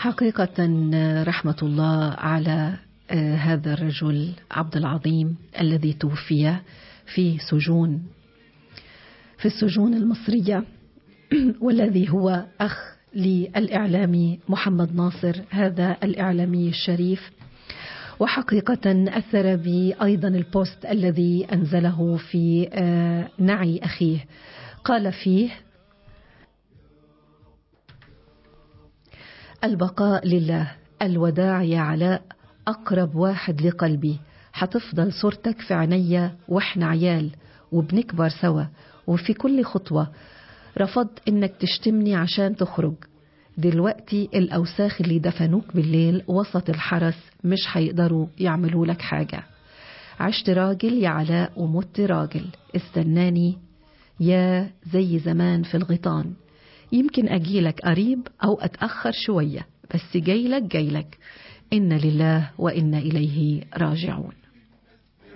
حقيقة رحمة الله على هذا الرجل عبد العظيم الذي توفي في سجون في السجون المصرية والذي هو أخ للإعلامي محمد ناصر هذا الإعلامي الشريف وحقيقة أثر بي أيضا البوست الذي أنزله في نعي أخيه قال فيه البقاء لله الوداع يا علاء أقرب واحد لقلبي حتفضل صورتك في عينيا وإحنا عيال وبنكبر سوا وفي كل خطوة رفضت إنك تشتمني عشان تخرج دلوقتي الأوساخ اللي دفنوك بالليل وسط الحرس مش هيقدروا يعملوا لك حاجة عشت راجل يا علاء ومت راجل استناني يا زي زمان في الغيطان يمكن أجيلك قريب أو أتأخر شوية بس جايلك جايلك إن لله وإنا إليه راجعون